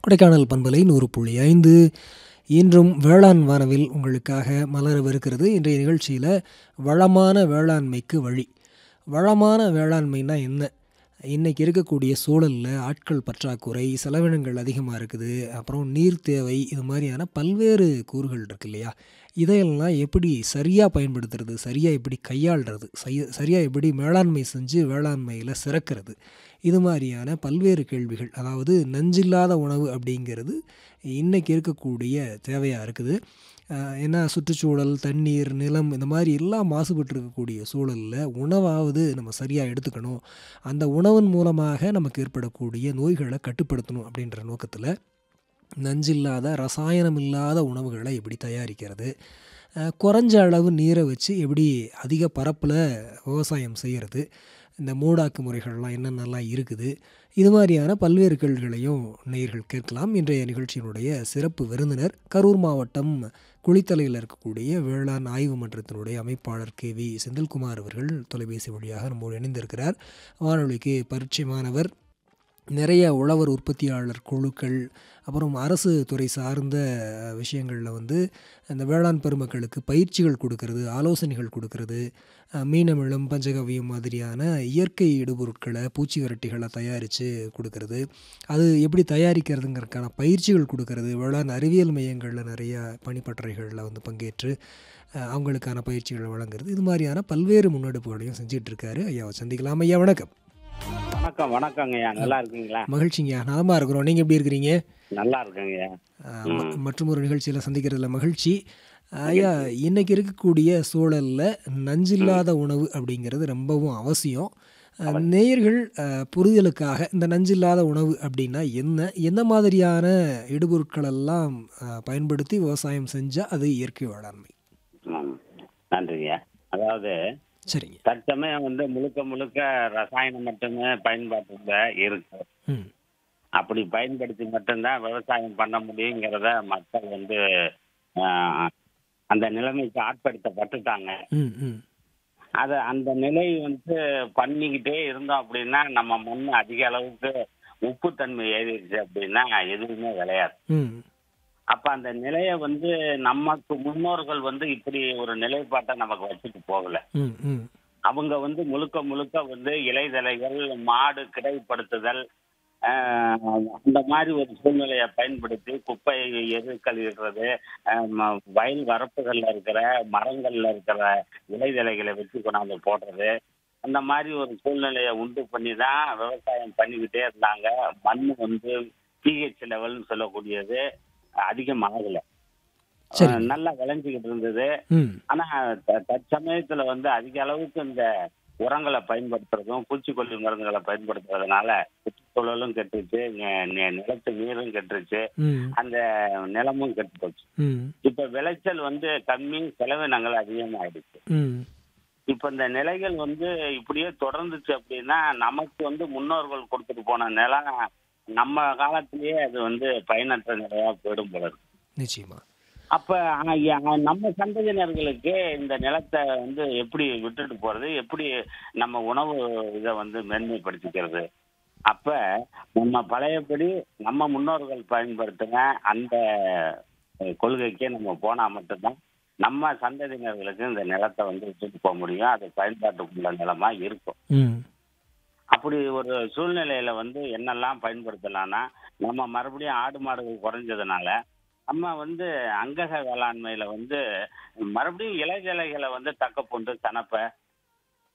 கொடைக்கானல் பண்பலை நூறு புள்ளி ஐந்து இன்றும் வேளாண் வானவில் உங்களுக்காக மலரவிருக்கிறது இன்றைய நிகழ்ச்சியில் வளமான வேளாண்மைக்கு வழி வளமான வேளாண்மைனா என்ன இன்றைக்கி இருக்கக்கூடிய சூழலில் ஆட்கள் பற்றாக்குறை செலவினங்கள் அதிகமாக இருக்குது அப்புறம் நீர் தேவை இது மாதிரியான பல்வேறு கூறுகள் இருக்கு இல்லையா இதையெல்லாம் எப்படி சரியாக பயன்படுத்துறது சரியாக எப்படி கையாளுறது செய்ய சரியாக எப்படி மேலாண்மை செஞ்சு வேளாண்மையில் சிறக்கிறது இது மாதிரியான பல்வேறு கேள்விகள் அதாவது நஞ்சில்லாத உணவு அப்படிங்கிறது இன்றைக்கி இருக்கக்கூடிய தேவையாக இருக்குது அஹ் ஏன்னா சுற்றுச்சூழல் தண்ணீர் நிலம் இந்த மாதிரி எல்லாம் மாசுபட்டு இருக்கக்கூடிய சூழலில் உணவாவது நம்ம சரியாக எடுத்துக்கணும் அந்த உணவின் மூலமாக நமக்கு ஏற்படக்கூடிய நோய்களை கட்டுப்படுத்தணும் அப்படின்ற நோக்கத்தில் நஞ்சில்லாத ரசாயனம் இல்லாத உணவுகளை எப்படி தயாரிக்கிறது அஹ் குறைஞ்ச அளவு நீரை வச்சு எப்படி அதிக பரப்பில் விவசாயம் செய்கிறது இந்த மூடாக்கு முறைகள்லாம் என்னென்னலாம் இருக்குது இது மாதிரியான பல்வேறு கேள்விகளையும் நேயர்கள் கேட்கலாம் இன்றைய நிகழ்ச்சியினுடைய சிறப்பு விருந்தினர் கரூர் மாவட்டம் குளித்தலையில் இருக்கக்கூடிய வேளாண் ஆய்வு மன்றத்தினுடைய அமைப்பாளர் கே வி செந்தில்குமார் அவர்கள் தொலைபேசி வழியாக நம்மோடு இணைந்திருக்கிறார் வானொலிக்கு பரிச்சயமானவர் நிறைய உழவர் உற்பத்தியாளர் குழுக்கள் அப்புறம் அரசு துறை சார்ந்த விஷயங்களில் வந்து அந்த வேளாண் பெருமக்களுக்கு பயிற்சிகள் கொடுக்கறது ஆலோசனைகள் கொடுக்கறது அஹ், மீனமிழம் பஞ்சகவியம் மாதிரியான இயற்கை இடுபொருட்களை பூச்சி விரட்டிகளை தயாரித்து கொடுக்கறது அது எப்படி தயாரிக்கிறதுங்கிறதுக்கான பயிற்சிகள் கொடுக்கறது வேளாண் அறிவியல் மையங்களில் நிறைய பணிப்பட்டறைகளில் வந்து பங்கேற்று அஹ், அவங்களுக்கான பயிற்சிகளை வழங்குறது இது மாதிரியான பல்வேறு முன்னெடுப்புகளையும் செஞ்சிட்டு இருக்காரு ஐயாவை சந்திக்கலாம் ஐயா வணக்கம் வணக்கம் வணக்கங்கய்யா நல்லா இருக்கீங்களா மகிழ்ச்சிங்கய்யா நலமாக இருக்கிறோம் நீங்கள் எப்படி இருக்கிறீங்க நல்லா இருக்கேங்கய்யா அஹ், ம- மற்றும் ஒரு நிகழ்ச்சியில் சந்திக்கிறதுல மகிழ்ச்சி ஐயா இன்னைக்கு இருக்கக்கூடிய சூழலில் நஞ்சில்லாத உணவு அப்படிங்கிறது ரொம்பவும் அவசியம் அஹ், நேயர்கள் அஹ், புரிதலுக்காக இந்த நஞ்சில்லாத உணவு அப்படின்னா என்ன எந்த மாதிரியான இடுபொருட்கள் எல்லாம் அஹ், பயன்படுத்தி விவசாயம் செஞ்சால் அது இயற்கை வேளாண்மை ம், நன்றிங்கய்யா அதாவது சரிங்க தற்சமயம் வந்து முழுக்க முழுக்க ரசாயனம் மட்டுமே பயன்பாட்டுல இருக்கு ம் அப்படி பயன்படுத்தி மட்டும்தான் விவசாயம் பண்ண முடியுங்கிறத மக்கள் வந்து ஆஹ், அந்த நிலைமைக்கு ஆட்படுத்தப்பட்டுட்டாங்க ம் ம் அதை அந்த நிலை வந்து பண்ணிக்கிட்டே இருந்தோம் அப்படின்னா நம்ம மண் அதிக அளவுக்கு உப்புத்தன்மை ஏறிடுச்சு அப்படின்னா எதுவுமே விளையாது ம் அப்ப அந்த நிலையை வந்து நமக்கு முன்னோர்கள் வந்து இப்படி ஒரு நிலைப்பாட்டை நமக்கு வச்சுட்டு போகல ம் ம் அவங்க வந்து முழுக்க முழுக்க வந்து இலைதலைகள் மாடு கிடைப்படுத்துதல் ஆஹ், அந்த மாதிரி ஒரு சூழ்நிலையை பயன்படுத்தி குப்பை எருக்கள் இடுறது ஆஹ், ம- வயல் வரப்புகள்ல இருக்கிற மரங்கள்ல இருக்கிற இலைதலைகளை வச்சு கொண்டாந்து போடுறது அந்த மாதிரி ஒரு சூழ்நிலையை உண்டு பண்ணி தான் விவசாயம் பண்ணிக்கிட்டே இருந்தாங்க மண் வந்து பிஹெச் லெவல்னு சொல்லக்கூடியது அதிகமாகல சரி. ஆஹ், நல்லா விளைஞ்சிக்கிட்டு இருந்தது ம் ஆனா த- தற்சமயத்துல வந்து அதிக அளவுக்கு இந்த உரங்களை பயன்படுத்துறதும் பூச்சிக்கொல்லி மருந்துகளை பயன்படுத்துறதுனால சுற்றுச்சூழலும் கெட்டுருச்சு நி- நி- நிலத்து நீரும் கெட்டுருச்சு ம் அந்த நிலமும் கெட்டு போச்சு ம் இப்ப விளைச்சல் வந்து கம்மி செலவினங்கள் அதிகமாயிடுச்சு ம் இப்ப இந்த நிலைகள் வந்து இப்படியே தொடர்ந்துச்சு அப்படின்னா நமக்கு வந்து முன்னோர்கள் கொடுத்துட்டு போன நிலம் நம்ம காலத்திலேயே அது வந்து பயனற்ற நிலையா போயிடும் போல இருக்கு நிச்சயமா அப்ப ஆ, யா- நம்ம சந்ததியினர்களுக்கு இந்த நிலத்தை வந்து எப்படி விட்டுட்டு போறது எப்படி நம்ம உணவு இதை வந்து மேன்மைப்படுத்திக்கிறது அப்ப நம்ம பழையபடி நம்ம முன்னோர்கள் பயன்படுத்தின அந்த அஹ், கொள்கைக்கே நம்ம போனா மட்டும்தான் நம்ம சந்ததியினர்களுக்கு இந்த நிலத்தை வந்து விட்டுட்டு போக முடியும் அது பயன்பாட்டுக்குள்ள நிலமா இருக்கும் ம் அப்படி ஒரு சூழ்நிலையில வந்து என்னெல்லாம் பயன்படுத்தலாம்னா நம்ம மறுபடியும் ஆடு மாடுகள் குறைஞ்சதுனால நம்ம வந்து அங்கக வேளாண்மையில வந்து மறுபடியும் இலைஜலைகளை வந்து தக்க போன்று தனப்ப